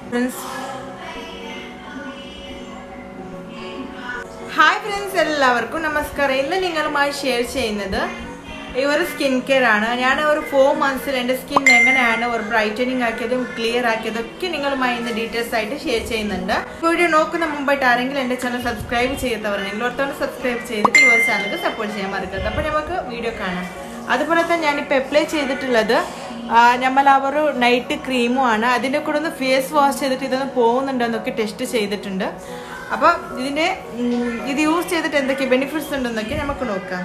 Friends hi friends എല്ലാവർക്കും നമസ്കാരം ഇന്ന് നിങ്ങളുമായി ഷെയർ ചെയ്യുന്നത് ഈ ഒരു സ്കിൻ കെയർ ആണ് ഞാൻ ഒരു ഫോർ മന്ത്സിൽ എൻ്റെ സ്കിൻ എങ്ങനെയാണ് ഒരു ബ്രൈറ്റനിങ് ആക്കിയതും ക്ലിയർ ആക്കിയതും ഒക്കെ നിങ്ങളുമായി ഇന്ന് ഡീറ്റെയിൽസ് ആയിട്ട് ഷെയർ ചെയ്യുന്നുണ്ട് വീഡിയോ നോക്കുന്ന മുമ്പായിട്ട് ആരെങ്കിലും എൻ്റെ ചാനൽ സബ്സ്ക്രൈബ് ചെയ്യാത്തവരുണ്ടെങ്കിൽ ഓർത്തോണ്ട് സബ്സ്ക്രൈബ് ചെയ്തിട്ട് ഈ ഒരു ചാനൽ സപ്പോർട്ട് ചെയ്യാൻ മറക്കരുത് അപ്പോൾ നമുക്ക് വീഡിയോ കാണാം അതുപോലെ തന്നെ ഞാനിപ്പോൾ അപ്ലൈ ചെയ്തിട്ടുള്ളത് നമ്മൾ ആ ഒരു നൈറ്റ് ക്രീമും ആണ് അതിൻ്റെ കൂടെ ഒന്ന് ഫേസ് വാഷ് ചെയ്തിട്ട് ഇതൊന്ന് പോകുന്നുണ്ടോ എന്നൊക്കെ ടെസ്റ്റ് ചെയ്തിട്ടുണ്ട് അപ്പോൾ ഇതിൻ്റെ ഉം, ഇത് യൂസ് ചെയ്തിട്ട് എന്തൊക്കെ ബെനിഫിറ്റ്സ് ഉണ്ടെന്നൊക്കെ നമുക്ക് നോക്കാം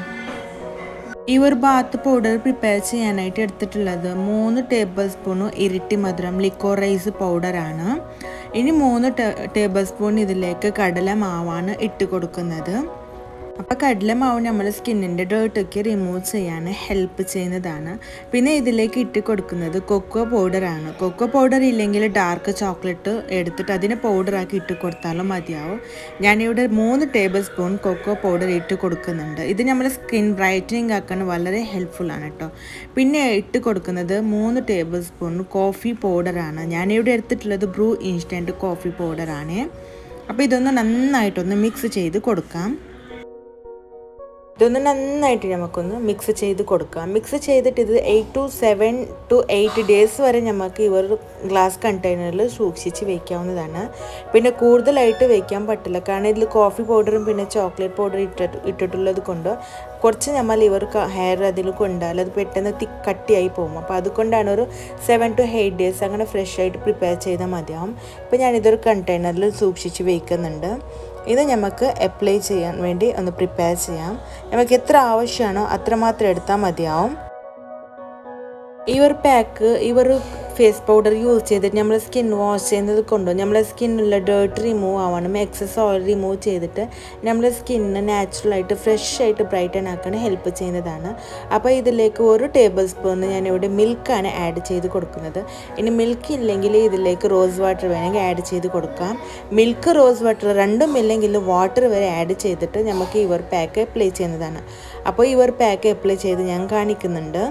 ഈ ഒരു ബാത്ത് പൗഡർ പ്രിപ്പയർ ചെയ്യാനായിട്ട് എടുത്തിട്ടുള്ളത് മൂന്ന് ടേബിൾ സ്പൂൺ ഇരിട്ടി മധുരം ലിക്കോറൈസ് പൗഡറാണ് ഇനി മൂന്ന് ടേബിൾ സ്പൂൺ ഇതിലേക്ക് കടല മാവാണ് ഇട്ട് കൊടുക്കുന്നത് അപ്പോൾ കടലമാവ് നമ്മൾ സ്കിന്നിൻ്റെ ഡേർട്ടൊക്കെ റിമൂവ് ചെയ്യാൻ ഹെൽപ്പ് ചെയ്യുന്നതാണ് പിന്നെ ഇതിലേക്ക് ഇട്ട് കൊടുക്കുന്നത് കൊക്കോ പൗഡറാണ് കൊക്കോ പൗഡർ ഇല്ലെങ്കിൽ ഡാർക്ക് ചോക്ലേറ്റ് എടുത്തിട്ട് അതിനെ പൗഡറാക്കി ഇട്ട് കൊടുത്താലും മതിയാവും ഞാനിവിടെ മൂന്ന് ടേബിൾ സ്പൂൺ കൊക്കോ പൗഡർ ഇട്ട് കൊടുക്കുന്നുണ്ട് ഇത് നമ്മൾ സ്കിൻ ബ്രൈറ്റനിങ് ആക്കാൻ വളരെ ഹെൽപ്ഫുള്ളാണ് കേട്ടോ പിന്നെ ഇട്ട് കൊടുക്കുന്നത് മൂന്ന് ടേബിൾ സ്പൂൺ കോഫി പൗഡറാണ് ഞാനിവിടെ എടുത്തിട്ടുള്ളത് ബ്രൂ ഇൻസ്റ്റൻറ്റ് കോഫി പൗഡറാണ് അപ്പോൾ ഇതൊന്ന് നന്നായിട്ടൊന്ന് മിക്സ് ചെയ്ത് കൊടുക്കാം ഇതൊന്ന് നന്നായിട്ട് നമുക്കൊന്ന് മിക്സ് ചെയ്ത് കൊടുക്കാം മിക്സ് ചെയ്തിട്ട് ഇത് eight to seven to eight days വരെ നമുക്ക് ഈ ഒരു ഗ്ലാസ് കണ്ടെയ്നറിൽ സൂക്ഷിച്ച് വെക്കാവുന്നതാണ് പിന്നെ കൂടുതലായിട്ട് വെക്കാൻ പറ്റില്ല കാരണം ഇതിൽ കോഫി പൗഡറും പിന്നെ ചോക്ലേറ്റ് പൗഡർ ഇട്ടിട്ട് ഇട്ടിട്ടുള്ളത് കൊണ്ട് കുറച്ച് നമ്മൾ ഇവർക്ക് ഹെയർ അതിൽ കൊണ്ടാൽ അത് പെട്ടെന്ന് തി കട്ടിയായി പോകും അപ്പോൾ അതുകൊണ്ടാണ് ഒരു സെവൻ ടു എയ്റ്റ് ഡേയ്സ് അങ്ങനെ ഫ്രഷ് ആയിട്ട് പ്രിപ്പയർ ചെയ്താൽ മതിയാവും ഇപ്പോൾ ഞാനിതൊരു കണ്ടെയ്നറിൽ സൂക്ഷിച്ച് വയ്ക്കുന്നുണ്ട് ഇത് നമുക്ക് അപ്ലൈ ചെയ്യാൻ വേണ്ടി ഒന്ന് പ്രിപ്പയർ ചെയ്യാം നമുക്ക് എത്ര ആവശ്യമാണോ അത്രമാത്രം എടുത്താൽ മതിയാവും ഈ ഒരു പാക്ക് ഈ ഒരു ഫേസ് പൗഡർ യൂസ് ചെയ്തിട്ട് നമ്മൾ സ്കിൻ വാഷ് ചെയ്യുന്നത് കൊണ്ടോ നമ്മളെ സ്കിന്നിലുള്ള ഡേർട്ട് റിമൂവ് ആവണം എക്സസ് ഓയിൽ റിമൂവ് ചെയ്തിട്ട് നമ്മളെ സ്കിന്നിന് നാച്ചുറലായിട്ട് ഫ്രഷ് ആയിട്ട് ബ്രൈറ്റൻ ആക്കാൻ ഹെൽപ്പ് ചെയ്യുന്നതാണ് അപ്പോൾ ഇതിലേക്ക് ഒരു ടേബിൾ സ്പൂൺ ഞാനിവിടെ മിൽക്കാണ് ആഡ് ചെയ്ത് കൊടുക്കുന്നത് ഇനി മിൽക്ക് ഇല്ലെങ്കിൽ ഇതിലേക്ക് റോസ് വാട്ടർ വേണമെങ്കിൽ ആഡ് ചെയ്ത് കൊടുക്കാം മിൽക്ക് റോസ് വാട്ടർ രണ്ടും ഇല്ലെങ്കിൽ വാട്ടർ വരെ ആഡ് ചെയ്തിട്ട് നമുക്ക് ഈ ഒരു പാക്ക് അപ്ലൈ ചെയ്യുന്നതാണ് അപ്പോൾ ഈ ഒരു പാക്ക് അപ്ലൈ ചെയ്ത് ഞാൻ കാണിക്കുന്നുണ്ട്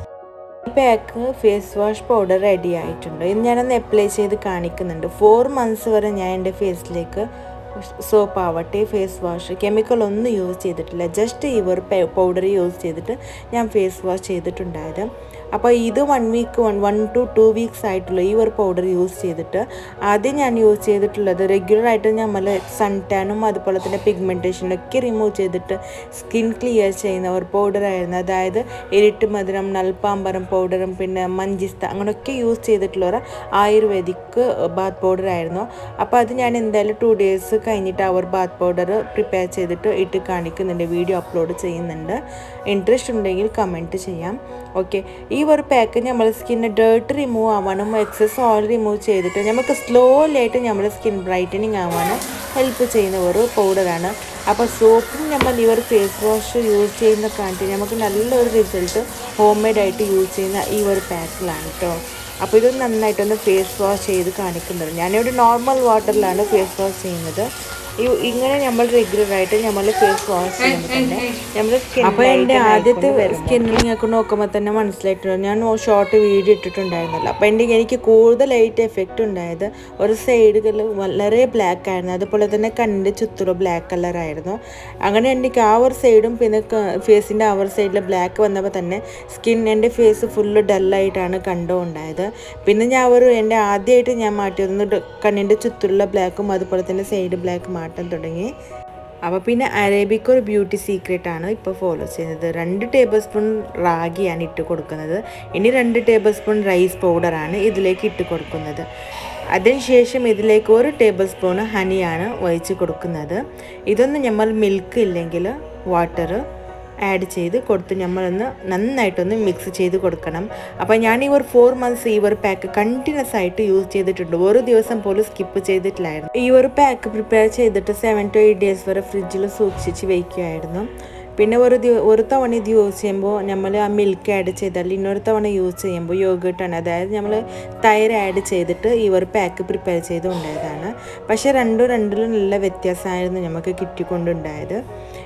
ഈ pack face wash powder ready ആയിട്ടുണ്ട് ഇത് ഞാനൊന്ന് അപ്ലൈ ചെയ്ത് കാണിക്കുന്നുണ്ട് ഫോർ മന്ത്സ് വരെ ഞാൻ എൻ്റെ ഫേസിലേക്ക് സോപ്പ് ആവട്ടെ ഫേസ് വാഷ് കെമിക്കൽ ഒന്നും യൂസ് ചെയ്തിട്ടില്ല ജസ്റ്റ് ഈ ഒരു പൗഡർ യൂസ് ചെയ്തിട്ട് ഞാൻ ഫേസ് വാഷ് ചെയ്തിട്ടുണ്ടായത് അപ്പോൾ ഇത് one week one one to two weeks ആയിട്ടുള്ള ഈ ഒരു പൗഡർ യൂസ് ചെയ്തിട്ട് ആദ്യം ഞാൻ യൂസ് ചെയ്തിട്ടുള്ളത് റെഗുലറായിട്ട് നമ്മൾ സൺ ടാനും അതുപോലെ തന്നെ പിഗ്മെൻറ്റേഷനൊക്കെ റിമൂവ് ചെയ്തിട്ട് സ്കിൻ ക്ലിയർ ചെയ്യുന്ന ഒരു പൗഡറായിരുന്നു അതായത് ഇരിട്ട് മധുരം നൽപ്പാമ്പരം പൗഡറും പിന്നെ മഞ്ചിസ്ത അങ്ങനെയൊക്കെ യൂസ് ചെയ്തിട്ടുള്ള ഒരു ആയുർവേദിക് ബാത്ത് പൗഡർ ആയിരുന്നു അപ്പോൾ അത് ഞാൻ എന്തായാലും ടു ഡേയ്സ് കഴിഞ്ഞിട്ട് ആ ഒരു ബാത്ത് പൗഡർ പ്രിപ്പയർ ചെയ്തിട്ട് ഇട്ട് കാണിക്കുന്നുണ്ട് വീഡിയോ അപ്ലോഡ് ചെയ്യുന്നുണ്ട് ഇൻട്രസ്റ്റ് ഉണ്ടെങ്കിൽ കമൻറ്റ് ചെയ്യാം ഓക്കെ ഈ ഒരു പാക്ക് നമ്മൾ സ്കിന്ന് ഡേർട്ട് റിമൂവ് ആവാനും എക്സസ് ഓയിൽ റിമൂവ് ചെയ്തിട്ട് നമുക്ക് സ്ലോലി ആയിട്ട് നമ്മുടെ സ്കിൻ ബ്രൈറ്റനിങ് ആവാനും ഹെൽപ്പ് ചെയ്യുന്ന ഒരു പൗഡറാണ് അപ്പോൾ സോപ്പും നമ്മൾ ഈ ഒരു ഫേസ് വാഷ് യൂസ് ചെയ്യുന്ന കണ്ടിട്ട് നമുക്ക് നല്ലൊരു റിസൾട്ട് ഹോം മെയ്ഡ് ആയിട്ട് യൂസ് ചെയ്യുന്ന ഈ ഒരു പാക്കിലാണ് കേട്ടോ അപ്പോൾ ഇത് നന്നായിട്ടൊന്ന് ഫേസ് വാഷ് ചെയ്ത് കാണിക്കുന്നത് ഞാനിവിടെ നോർമൽ വാട്ടറിലാണ് ഫേസ് വാഷ് ചെയ്യുന്നത് ഈ ഇങ്ങനെ നമ്മൾ റെഗുലർ ആയിട്ട് നമ്മൾ ഫേസ് വാഷ് ചെയ്യുമ്പോൾ തന്നെ നമ്മുടെ സ്കിൻ അപ്പോൾ എൻ്റെ ആദ്യത്തെ സ്കിന്നിങ് ഒക്കെ നോക്കുമ്പോൾ തന്നെ മനസ്സിലായിട്ടുണ്ട് ഞാൻ ഷോർട്ട് വീഡിയോ ഇട്ടിട്ടുണ്ടായിരുന്നല്ലോ അപ്പോൾ എൻ്റെ എനിക്ക് കൂടുതലായിട്ട് എഫക്റ്റ് ഉണ്ടായത് ഒരു സൈഡുകൾ വളരെ ബ്ലാക്ക് ആയിരുന്നു അതുപോലെ തന്നെ കണ്ണിൻ്റെ ചുറ്റും ബ്ലാക്ക് കളറായിരുന്നു അങ്ങനെ എനിക്ക് ആ ഒരു സൈഡും പിന്നെ ഫേസിൻ്റെ ആ ഒരു സൈഡിൽ ബ്ലാക്ക് വന്നപ്പോൾ തന്നെ സ്കിൻ എൻ്റെ ഫേസ് ഫുള്ള് ഡല്ലായിട്ടാണ് കണ്ടുണ്ടായത് പിന്നെ ഞാൻ ഒരു എൻ്റെ ആദ്യമായിട്ട് ഞാൻ മാറ്റിയത് കണ്ണിൻ്റെ ചുറ്റുള്ള ബ്ലാക്കും അതുപോലെ തന്നെ സൈഡ് ബ്ലാക്ക് മാറ്റാൻ തുടങ്ങി അപ്പോൾ പിന്നെ അറേബിക് ഒരു ബ്യൂട്ടി സീക്രട്ട് ആണ് ഇപ്പോൾ ഫോളോ ചെയ്യുന്നത് രണ്ട് ടേബിൾ സ്പൂൺ റാഗിയാണ് ഇട്ട് കൊടുക്കുന്നത് ഇനി രണ്ട് ടേബിൾ സ്പൂൺ റൈസ് പൗഡറാണ് ഇതിലേക്ക് ഇട്ട് കൊടുക്കുന്നത് അതിനുശേഷം ഇതിലേക്ക് ഒരു ടേബിൾ സ്പൂൺ ഹണിയാണ് ഒഴിച്ച് കൊടുക്കുന്നത് ഇതൊന്നും നമ്മൾ മിൽക്ക് ഇല്ലെങ്കിൽ വാട്ടർ ആഡ് ചെയ്ത് കൊടുത്ത് നമ്മളൊന്ന് നന്നായിട്ടൊന്ന് മിക്സ് ചെയ്ത് കൊടുക്കണം അപ്പോൾ ഞാൻ ഈ ഒരു ഫോർ മന്ത്സ് ഈ ഒരു പാക്ക് കണ്ടിന്യൂസ് ആയിട്ട് യൂസ് ചെയ്തിട്ടുണ്ട് ഒരു ദിവസം പോലും സ്കിപ്പ് ചെയ്തിട്ടില്ലായിരുന്നു ഈ ഒരു പാക്ക് പ്രിപ്പയർ ചെയ്തിട്ട് സെവൻ ടു എയ്റ്റ് ഡേയ്സ് വരെ ഫ്രിഡ്ജിൽ സൂക്ഷിച്ച് വയ്ക്കുമായിരുന്നു പിന്നെ ഒരു ദിവ ഒരു തവണ ഇത് യൂസ് ചെയ്യുമ്പോൾ നമ്മൾ ആ മിൽക്ക് ആഡ് ചെയ്താൽ ഇന്നൊരു തവണ യൂസ് ചെയ്യുമ്പോൾ യോഗട്ടാണ് അതായത് നമ്മൾ തൈര് ആഡ് ചെയ്തിട്ട് ഈ ഒരു പാക്ക് പ്രിപ്പയർ ചെയ്ത് ഉണ്ടായതാണ് പക്ഷേ രണ്ടും രണ്ടിലും നല്ല വ്യത്യാസമായിരുന്നു നമുക്ക് കിട്ടിക്കൊണ്ടുണ്ടായത്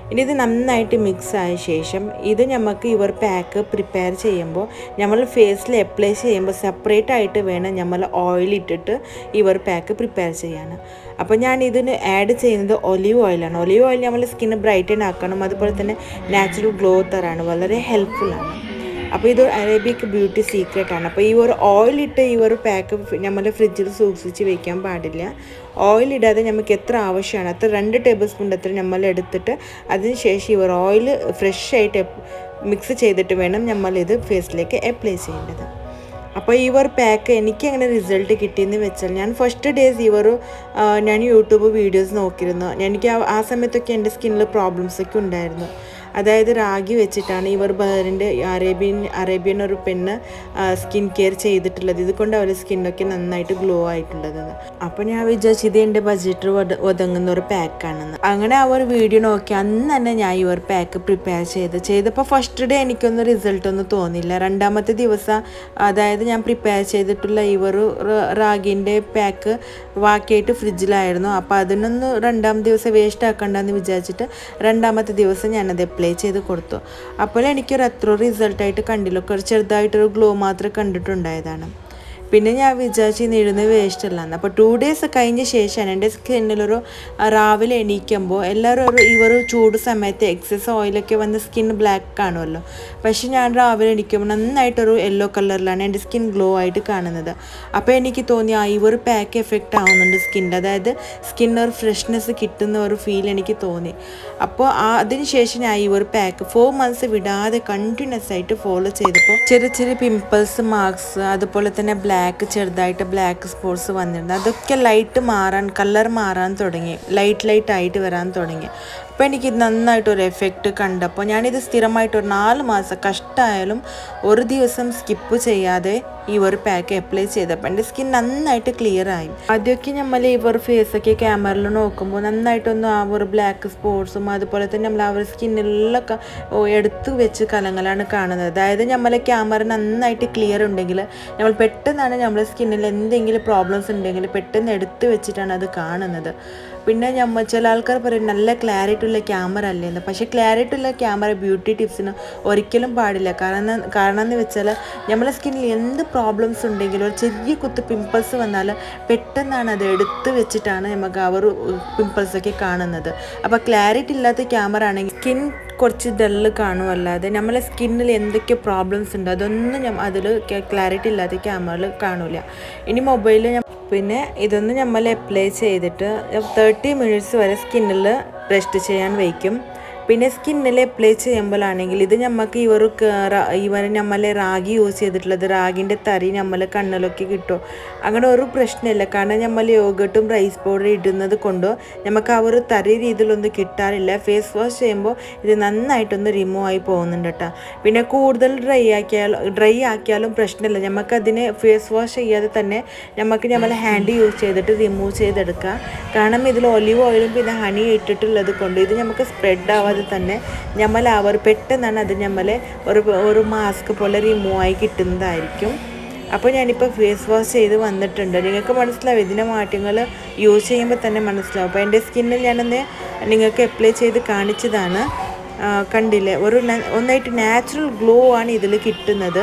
ഇനി ഇത് നന്നായിട്ട് മിക്സ് ആയ ശേഷം ഇത് നമുക്ക് ഇവർ പാക്ക് പ്രിപ്പയർ ചെയ്യുമ്പോൾ നമ്മൾ ഫേസിൽ അപ്ലൈ ചെയ്യുമ്പോൾ സെപ്പറേറ്റ് ആയിട്ട് വേണം നമ്മൾ ഓയിൽ ഇട്ടിട്ട് ഇവർ പാക്ക് പ്രിപ്പയർ ചെയ്യാൻ അപ്പോൾ ഞാൻ ഇതിന് ആഡ് ചെയ്യുന്നത് ഒലിവ് ഓയിലാണ് ഒലിവ് ഓയിൽ നമ്മൾ സ്കിന്ന് ബ്രൈറ്റൻ ആക്കണം അതുപോലെ തന്നെ നാച്ചുറൽ ഗ്ലോ തരാണ് വളരെ ഹെൽപ്ഫുള്ളാണ് അപ്പോൾ ഇത് അറേബ്യക്ക് ബ്യൂട്ടി സീക്രട്ട് ആണ് അപ്പോൾ ഈ ഒരു ഓയിൽ ഇട്ട് ഈ ഒരു പാക്ക് നമ്മൾ ഫ്രിഡ്ജിൽ സൂക്ഷിച്ച് വെക്കാൻ പാടില്ല ഓയിൽ ഇടാതെ നമുക്ക് എത്ര ആവശ്യമാണ് അത്ര രണ്ട് ടേബിൾ സ്പൂൺ അത്ര നമ്മൾ എടുത്തിട്ട് അതിന് ശേഷം ഈ ഒരു ഓയിൽ ഫ്രഷ് ആയിട്ട് മിക്സ് ചെയ്തിട്ട് വേണം നമ്മൾ ഇത് ഫേസിലേക്ക് അപ്ലൈ ചെയ്യേണ്ടത് അപ്പോൾ ഈ ഒരു പാക്ക് എനിക്ക് അങ്ങനെ റിസൾട്ട് കിട്ടിയെന്ന് വെച്ചാൽ ഞാൻ ഫസ്റ്റ് ഡേയ്സ് ഈ ഒരു ഞാൻ യൂട്യൂബ് വീഡിയോസ് നോക്കിയിരുന്നു എനിക്ക് ആ- ആ സമയത്തൊക്കെ എൻ്റെ സ്കിന്നിൽ പ്രോബ്ലംസ് ഒക്കെ ഉണ്ടായിരുന്നു അതായത് റാഗി വെച്ചിട്ടാണ് ഇവർ ബഹറിൻ്റെ അറേബ്യൻ അറേബ്യൻ ഒരു പെണ്ണ് സ്കിൻ കെയർ ചെയ്തിട്ടുള്ളത് ഇതുകൊണ്ട് അവരുടെ സ്കിന്നൊക്കെ നന്നായിട്ട് ഗ്ലോ ആയിട്ടുള്ളത് അപ്പോൾ ഞാൻ വിചാരിച്ചു ഇത് എൻ്റെ ബഡ്ജറ്റിൽ ഒതുങ്ങുന്ന ഒരു പാക്കാണെന്ന് അങ്ങനെ ആ ഒരു വീഡിയോ നോക്കി അന്ന് തന്നെ ഞാൻ ഈ ഒരു പാക്ക് പ്രിപ്പയർ ചെയ്ത് ചെയ്തപ്പോൾ ഫസ്റ്റ് ഡേ എനിക്കൊന്നും റിസൾട്ട് ഒന്നും തോന്നിയില്ല രണ്ടാമത്തെ ദിവസം അതായത് ഞാൻ പ്രിപ്പയർ ചെയ്തിട്ടുള്ള ഈ ഒരു റാഗിൻ്റെ പാക്ക് ബാക്കിയായിട്ട് ഫ്രിഡ്ജിലായിരുന്നു അപ്പോൾ അതിനൊന്ന് രണ്ടാം ദിവസം വേസ്റ്റ് ആക്കണ്ടെന്ന് വിചാരിച്ചിട്ട് രണ്ടാമത്തെ ദിവസം ഞാനത് അപ്ലൈ ചെയ്ത് കൊടുത്തു അപ്പോൾ എനിക്കൊരു അത്ര റിസൾട്ടായിട്ട് കണ്ടില്ല കുറച്ച് ചെറുതായിട്ടൊരു ഗ്ലോ മാത്രമേ കണ്ടിട്ടുണ്ടായതാണ് പിന്നെ ഞാൻ വിചാരിച്ചു ഇന്ന് ഇടുന്നത് വേസ്റ്റ് അല്ലാന്ന് അപ്പോൾ ടു ഡേയ്സ് കഴിഞ്ഞ ശേഷമാണ് എൻ്റെ സ്കിന്നിലൊരു ആ, രാവിലെ എണീക്കുമ്പോൾ എല്ലാവരും ഒരു ഈ ഒരു ചൂട് സമയത്ത് എക്സസ് ഓയിലൊക്കെ വന്ന് സ്കിൻ ബ്ലാക്ക് കാണുമല്ലോ പക്ഷെ ഞാൻ രാവിലെ എണീക്കുമ്പോൾ നന്നായിട്ടൊരു യെല്ലോ കളറിലാണ് എൻ്റെ സ്കിൻ ഗ്ലോ ആയിട്ട് കാണുന്നത് അപ്പോൾ എനിക്ക് തോന്നി ആ ഈ ഒരു പാക്ക് എഫക്റ്റ് ആവുന്നുണ്ട് സ്കിന്നിൽ അതായത് സ്കിന്നിന് ഒരു ഫ്രഷ്നെസ് കിട്ടുന്ന ഒരു ഫീൽ എനിക്ക് തോന്നി അപ്പോൾ ആ അതിന് ശേഷം ഞാൻ ഈ ഒരു പാക്ക് ഫോർ മന്ത്സ് വിടാതെ കണ്ടിന്യൂസ് ആയിട്ട് ഫോളോ ചെയ്തപ്പോൾ ചെറിയ ചെറിയ പിമ്പിൾസ് മാർക്സ് അതുപോലെ തന്നെ ബ്ലാക്ക് ചെറുതായിട്ട് ബ്ലാക്ക് സ്പോട്സ് വന്നിരുന്നു അതൊക്കെ ലൈറ്റ് മാറാൻ കളർ മാറാൻ തുടങ്ങി ലൈറ്റ് ലൈറ്റ് ആയിട്ട് വരാൻ തുടങ്ങി അപ്പോൾ എനിക്ക് ഇത് നന്നായിട്ട് ഒരു എഫക്റ്റ് കണ്ടപ്പോൾ ഞാനിത് സ്ഥിരമായിട്ട് ഒരു നാല് മാസം കഷ്ടമായാലും ഒരു ദിവസം സ്കിപ്പ് ചെയ്യാതെ ഈ ഒരു പാക്ക് അപ്ലൈ ചെയ്തപ്പോൾ എൻ്റെ സ്കിൻ നന്നായിട്ട് ക്ലിയർ ആയി ആദ്യമൊക്കെ നമ്മൾ ഈ ഒരു ഫേസൊക്കെ ക്യാമറയിൽ നോക്കുമ്പോൾ നന്നായിട്ടൊന്നും ആ ഒരു ബ്ലാക്ക് സ്പോട്സും അതുപോലെ തന്നെ നമ്മൾ ആ ഒരു സ്കിന്നിലൊക്കെ എടുത്തു വെച്ച് കലങ്ങളാണ് കാണുന്നത് അതായത് നമ്മളെ ക്യാമറ നന്നായിട്ട് ക്ലിയർ ഉണ്ടെങ്കിൽ നമ്മൾ പെട്ടെന്നാണ് നമ്മുടെ സ്കിന്നിൽ എന്തെങ്കിലും പ്രോബ്ലംസ് ഉണ്ടെങ്കിൽ പെട്ടെന്ന് എടുത്തു വെച്ചിട്ടാണ് അത് കാണുന്നത് പിന്നെ നമ്മൾ ചില ആൾക്കാർ പറയും നല്ല ക്ലാരിറ്റി ഉള്ള ക്യാമറ അല്ലേന്ന് പക്ഷേ ക്ലാരിറ്റി ഉള്ള ക്യാമറ ബ്യൂട്ടി ടിപ്സിന് ഒരിക്കലും പാടില്ല കാരണം കാരണം എന്ന് വെച്ചാൽ നമ്മളെ സ്കിന്നിൽ എന്ത് പ്രോബ്ലംസ് ഉണ്ടെങ്കിലും ഒരു ചെറിയ കുത്ത് പിമ്പിൾസ് വന്നാൽ പെട്ടെന്നാണ് അത് എടുത്ത് വെച്ചിട്ടാണ് നമുക്ക് ആ ഒരു പിമ്പിൾസൊക്കെ കാണുന്നത് അപ്പോൾ ക്ലാരിറ്റി ഇല്ലാത്ത ക്യാമറ ആണെങ്കിൽ സ്കിൻ കുറച്ച് ഡള്ള് കാണുമല്ലാതെ നമ്മളെ സ്കിന്നിൽ എന്തൊക്കെ പ്രോബ്ലംസ് ഉണ്ട് അതൊന്നും ഞാൻ അതിൽ ക്ലാരിറ്റി ഇല്ലാത്ത ക്യാമറയിൽ കാണൂല ഇനി മൊബൈലിൽ പിന്നെ ഇതൊന്ന് നമ്മൾ അപ്ലൈ ചെയ്തിട്ട് തേർട്ടി മിനിറ്റ്സ് വരെ സ്കിന്നിൽ റെസ്റ്റ് ചെയ്യാൻ വയ്ക്കും പിന്നെ സ്കിന്നിൽ അപ്ലൈ ചെയ്യുമ്പോഴാണെങ്കിൽ ഇത് നമുക്ക് ഈ ഒരു ഇവർ നമ്മൾ റാഗി യൂസ് ചെയ്തിട്ടുള്ളത് റാഗിൻ്റെ തറി നമ്മൾ കണ്ണിലൊക്കെ കിട്ടും അങ്ങനെ ഒരു പ്രശ്നമില്ല കാരണം നമ്മൾ യോഗട്ടും റൈസ് പൗഡർ ഇടുന്നത് കൊണ്ടോ നമുക്ക് ആ ഒരു തറി രീതിയിലൊന്നും കിട്ടാറില്ല ഫേസ് വാഷ് ചെയ്യുമ്പോൾ ഇത് നന്നായിട്ടൊന്ന് റിമൂവ് ആയി പോകുന്നുണ്ട് കേട്ടോ പിന്നെ കൂടുതൽ ഡ്രൈ ആക്കിയാലും ഡ്രൈ ആക്കിയാലും പ്രശ്നമില്ല നമുക്കതിനെ ഫേസ് വാഷ് ചെയ്യാതെ തന്നെ നമുക്ക് നമ്മൾ ഹാൻഡ് യൂസ് ചെയ്തിട്ട് റിമൂവ് ചെയ്തെടുക്കാം കാരണം ഇതിൽ ഒലിവ് ഓയിലും പിന്നെ ഹണി ഇട്ടിട്ടുള്ളത് കൊണ്ട് ഇത് നമുക്ക് സ്പ്രെഡ് ആവാതെ തന്നെ നമ്മൾ ആ ഒരു പെട്ടെന്നാണ് അത് നമ്മൾ ഒരു ഒരു മാസ്ക് പോലെ റിമൂവ് ആയി കിട്ടുന്നതായിരിക്കും അപ്പോൾ ഞാനിപ്പോൾ ഫേസ് വാഷ് ചെയ്ത് വന്നിട്ടുണ്ട് നിങ്ങൾക്ക് മനസ്സിലാവും ഇതിൻ്റെ മാറ്റങ്ങൾ യൂസ് ചെയ്യുമ്പോൾ തന്നെ മനസ്സിലാവും അപ്പോൾ എൻ്റെ സ്കിന്നിൽ ഞാനൊന്ന് നിങ്ങൾക്ക് അപ്ലൈ ചെയ്ത് കാണിച്ചതാണ് ആ, കണ്ടില്ലേ ഒരു ന- ഒന്നായിട്ട് നാച്ചുറൽ ഗ്ലോ ആണ് ഇതിൽ കിട്ടുന്നത്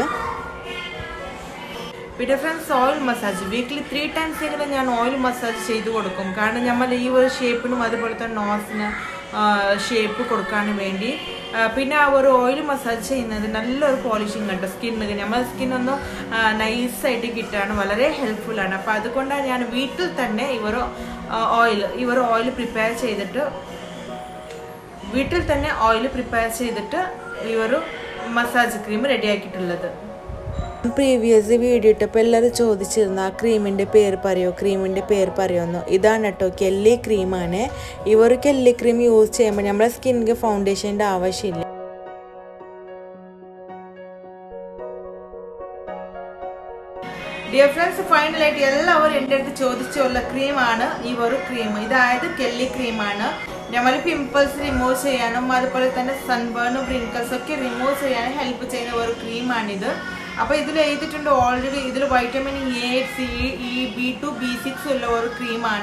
പിന്നെ friends oil massage weekly three times എങ്കിലും ഞാൻ ഓയിൽ മസാജ് ചെയ്ത് കൊടുക്കും കാരണം നമ്മൾ ഈ ഒരു ഷേപ്പിനും അതുപോലെ തന്നെ നോസിന് ഷേപ്പ് കൊടുക്കാൻ വേണ്ടി ആ, പിന്നെ ആ ഒരു ഓയിൽ മസാജ് ചെയ്യുന്നത് നല്ലൊരു പോളിഷിങ് ഉണ്ട് സ്കിന്നിന് നമ്മുടെ സ്കിന്നൊന്ന് നൈസായിട്ട് കിട്ടാണ് വളരെ ഹെൽപ്ഫുൾ ആണ് അപ്പോൾ അതുകൊണ്ടാണ് ഞാൻ വീട്ടിൽ തന്നെ ഇവർ ഓയിൽ ഇവർ ഓയിൽ പ്രിപ്പയർ ചെയ്തിട്ട് വീട്ടിൽ തന്നെ ഓയിൽ പ്രിപ്പയർ ചെയ്തിട്ട് ഈ ഒരു മസാജ് ക്രീം റെഡിയാക്കിയിട്ടുള്ളത് പ്രീവിയസ് വീഡിയോ ഇട്ടപ്പോൾ എല്ലാവരും ചോദിച്ചിരുന്നു ആ ക്രീമിൻ്റെ പേര് പറയോ ക്രീമിൻ്റെ പേര് പറയുമെന്നോ ഇതാണ് കേട്ടോ കെല്ലി ക്രീമാണ് ഈ ഒരു കെല്ലി ക്രീം യൂസ് ചെയ്യുമ്പോൾ നമ്മുടെ സ്കിന്നിന് ഫൗണ്ടേഷൻ്റെ ആവശ്യമില്ല ഡിയർ ഫ്രണ്ട്സ് ഫൈനലായിട്ട് എല്ലാവരും എൻ്റെ അടുത്ത് ചോദിച്ചുള്ള ക്രീമാണ് ഈ ഒരു ക്രീം ഇതായത് കെല്ലി ക്രീമാണ് നമ്മൾ പിമ്പിൾസ് റിമൂവ് ചെയ്യാനും അതുപോലെ തന്നെ സൺബേണും റിങ്കിൾസ് ഒക്കെ റിമൂവ് ചെയ്യാനും ഹെൽപ്പ് ചെയ്യുന്ന ഒരു ക്രീമാണിത് അപ്പോൾ ഇതിൽ എഴുതിയിട്ടുണ്ട് ഓൾറെഡി ഇതിൽ vitamin A C E B two B six ഉള്ള ഒരു ക്രീമാണ്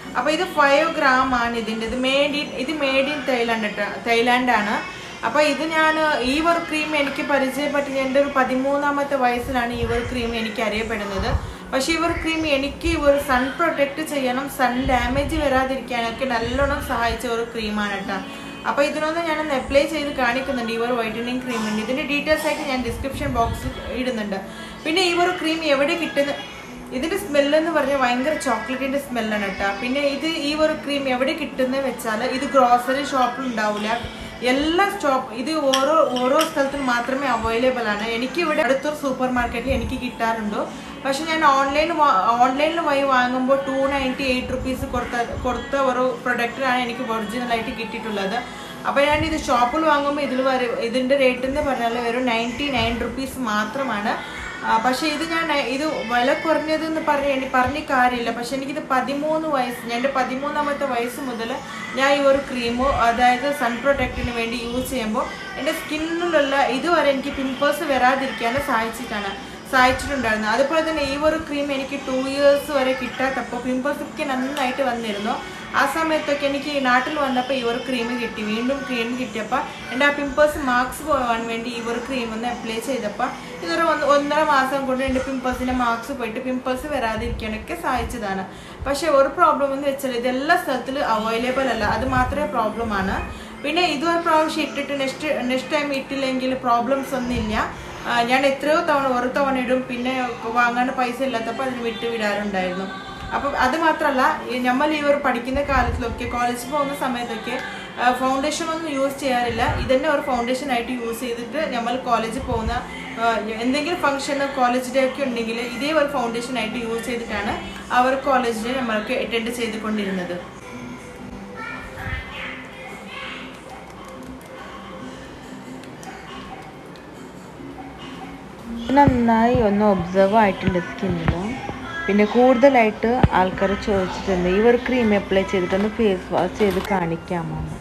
അപ്പോൾ ഇത് ഫൈവ് ഗ്രാം ആണ് ഇതിൻ്റെ ഇത് മേഡ് ഇൻ ഇത് മേഡ് ഇൻ തായ്ലാൻഡ് തായ്ലാൻഡാണ് അപ്പോൾ ഇത് ഞാൻ ഈ ഒരു ക്രീം എനിക്ക് പരിചയപ്പെട്ട് എൻ്റെ ഒരു പതിമൂന്നാമത്തെ വയസ്സിലാണ് ഈ ഒരു ക്രീം എനിക്ക് അറിയപ്പെടുന്നത് പക്ഷേ ഈ ഒരു ക്രീം എനിക്ക് ഒരു സൺ പ്രൊട്ടക്റ്റ് ചെയ്യണം സൺ ഡാമേജ് വരാതിരിക്കാനൊക്കെ നല്ലോണം സഹായിച്ച ഒരു ക്രീമാണ് കേട്ടോ അപ്പോൾ ഇതിനൊന്ന് ഞാനൊന്ന് അപ്ലൈ ചെയ്ത് കാണിക്കുന്നുണ്ട് ഈ ഒരു വൈറ്റനിങ് ക്രീമിൻ്റെ ഇതിൻ്റെ ഡീറ്റെയിൽസ് ആയിട്ട് ഞാൻ ഡിസ്ക്രിപ്ഷൻ ബോക്സിൽ ഇടുന്നുണ്ട് പിന്നെ ഈ ഒരു ക്രീം എവിടെ കിട്ടുന്ന ഇതിന്റെ സ്മെല്ല് എന്ന് പറഞ്ഞാൽ ഭയങ്കര ചോക്ലേറ്റിന്റെ സ്മെല്ലാണ് കേട്ടോ പിന്നെ ഇത് ഈ ഒരു ക്രീം എവിടെ കിട്ടുന്നത് വെച്ചാൽ ഇത് ഗ്രോസറി ഷോപ്പിൽ ഉണ്ടാവില്ല എല്ലാ സ്റ്റോപ്പ് ഇത് ഓരോ ഓരോ സ്ഥലത്തും മാത്രമേ അവൈലബിൾ ആണ് എനിക്ക് ഇവിടെ അടുത്തൊരു സൂപ്പർ മാർക്കറ്റിൽ എനിക്ക് കിട്ടാറുണ്ട് പക്ഷെ ഞാൻ ഓൺലൈൻ ഓൺലൈനിൽ വഴി വാങ്ങുമ്പോൾ ടു നയൻറ്റി എയ്റ്റ് റുപ്പീസ് കൊടുത്ത കൊടുത്ത ഒരു പ്രൊഡക്റ്റിനാണ് എനിക്ക് ഒറിജിനലായിട്ട് കിട്ടിയിട്ടുള്ളത് അപ്പോൾ ഞാൻ ഇത് ഷോപ്പിൽ വാങ്ങുമ്പോൾ ഇതിൽ വരെ ഇതിൻ്റെ റേറ്റ് എന്ന് പറഞ്ഞാൽ വെറും നയൻറ്റി നയൻ റുപ്പീസ് മാത്രമാണ് ആ, പക്ഷേ ഇത് ഞാൻ ഇത് വില കുറഞ്ഞതെന്ന് പറഞ്ഞ എനിക്ക് പറഞ്ഞ കാര്യമില്ല പക്ഷെ എനിക്കിത് പതിമൂന്ന് വയസ്സ് ഞാൻ എൻ്റെ പതിമൂന്നാമത്തെ വയസ്സ് മുതൽ ഞാൻ ഈ ഒരു ക്രീമോ അതായത് സൺ പ്രൊട്ടക്റ്റിന് വേണ്ടി യൂസ് ചെയ്യുമ്പോൾ എൻ്റെ സ്കിന്നിലുള്ള ഇതുവരെ എനിക്ക് പിമ്പിൾസ് വരാതിരിക്കാൻ സഹായിച്ചിട്ടാണ് സഹായിച്ചിട്ടുണ്ടായിരുന്നു അതുപോലെ തന്നെ ഈ ഒരു ക്രീം എനിക്ക് ടു ഇയേഴ്സ് വരെ കിട്ടാത്തപ്പോൾ പിമ്പിൾസ് ഒക്കെ നന്നായിട്ട് വന്നിരുന്നു ആ സമയത്തൊക്കെ എനിക്ക് ഈ നാട്ടിൽ വന്നപ്പോൾ ഈ ഒരു ക്രീം കിട്ടി വീണ്ടും ക്രീം കിട്ടിയപ്പോൾ എൻ്റെ ആ പിമ്പിൾസ് മാർക്സ് പോകാൻ വേണ്ടി ഈ ഒരു ക്രീം ഒന്ന് അപ്ലൈ ചെയ്തപ്പോൾ ഇതൊരു ഒന്ന് ഒന്നര മാസം കൊണ്ട് എൻ്റെ പിമ്പിൾസിൻ്റെ മാർക്സ് പോയിട്ട് പിമ്പിൾസ് വരാതിരിക്കാനൊക്കെ സഹായിച്ചതാണ് പക്ഷേ ഒരു പ്രോബ്ലം എന്ന് വെച്ചാൽ ഇതെല്ലാ സ്ഥലത്തിലും അവൈലബിൾ അല്ല അത് മാത്രമേ പ്രോബ്ലമാണ് പിന്നെ ഇതൊരു പ്രാവശ്യം ഇട്ടിട്ട് നെക്സ്റ്റ് നെക്സ്റ്റ് ടൈം ഇട്ടില്ലെങ്കിൽ പ്രോബ്ലംസ് ഒന്നുമില്ല ആ, ഞാൻ എത്രയോ തവണ ഒരു തവണ ഇടും പിന്നെ വാങ്ങാൻ പൈസ ഇല്ലാത്തപ്പോൾ അതിന് വിട്ട് വിടാറുണ്ടായിരുന്നു അപ്പം അത് മാത്രമല്ല ഈ നമ്മൾ ഈ ഒരു പഠിക്കുന്ന കാലത്തിലൊക്കെ കോളേജിൽ പോകുന്ന സമയത്തൊക്കെ ഫൗണ്ടേഷൻ ഒന്നും യൂസ് ചെയ്യാറില്ല ഇതന്നെ ഒരു ഫൗണ്ടേഷൻ ആയിട്ട് യൂസ് ചെയ്തിട്ട് നമ്മൾ കോളേജിൽ പോകുന്ന ആ, എന്തെങ്കിലും ഫംഗ്ഷൻ കോളേജ് ഡേ ഒക്കെ ഉണ്ടെങ്കിൽ ഇതേ ഒരു ഫൗണ്ടേഷൻ ആയിട്ട് യൂസ് ചെയ്തിട്ടാണ് ആ ഒരു കോളേജ് ഡേ നമ്മൾക്ക് അറ്റൻഡ് ചെയ്തുകൊണ്ടിരുന്നത് നന്നായി ഒന്ന് ഒബ്സർവ് ആയിട്ടുണ്ട് സ്കിന്നിൽ പിന്നെ കൂടുതലായിട്ട് ആൾക്കാർ ചോദിച്ചിട്ടുണ്ട് ഈ ഒരു ക്രീം അപ്ലൈ ചെയ്തിട്ടൊന്ന് ഫേസ് വാഷ് ചെയ്ത് കാണിക്കാമോ എന്ന്.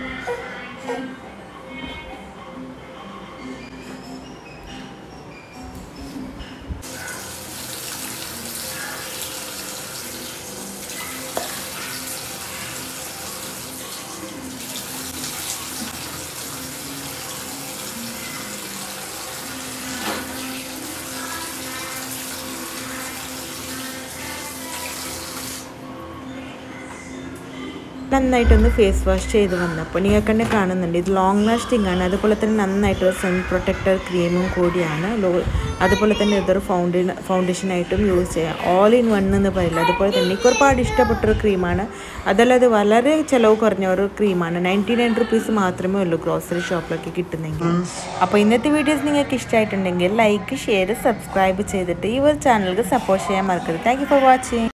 നന്നായിട്ടൊന്ന് ഫേസ് വാഷ് ചെയ്ത് വന്നപ്പോൾ നിങ്ങൾക്ക് തന്നെ കാണുന്നുണ്ട് ഇത് ലോങ് ലാസ്റ്റിംഗ് ആണ് അതുപോലെ തന്നെ നന്നായിട്ട് സൺ പ്രൊട്ടക്ടർ ക്രീമും കൂടിയാണ് ലോ അതുപോലെ തന്നെ ഇതൊരു ഫൗണ്ടൻ ഫൗണ്ടേഷനായിട്ടും യൂസ് ചെയ്യാം ഓൾ ഇൻ വൺ എന്ന് പറയില്ല അതുപോലെ തന്നെ എനിക്ക് ഒരുപാട് ഇഷ്ടപ്പെട്ടൊരു ക്രീമാണ് അതല്ലാതെ വളരെ ചിലവ് കുറഞ്ഞ ഒരു ക്രീമാണ് നയൻറ്റി നയൻ റുപ്പീസ് മാത്രമേ ഉള്ളൂ ഗ്രോസറി ഷോപ്പിലൊക്കെ കിട്ടുന്നെങ്കിൽ അപ്പോൾ ഇന്നത്തെ വീഡിയോസ് നിങ്ങൾക്ക് ഇഷ്ടമായിട്ടുണ്ടെങ്കിൽ ലൈക്ക് ഷെയർ സബ്സ്ക്രൈബ് ചെയ്തിട്ട് ഈ ഒരു ചാനലിക്ക് സപ്പോർട്ട് ചെയ്യാൻ മറക്കരുത് താങ്ക് യു ഫോർ വാച്ചിങ്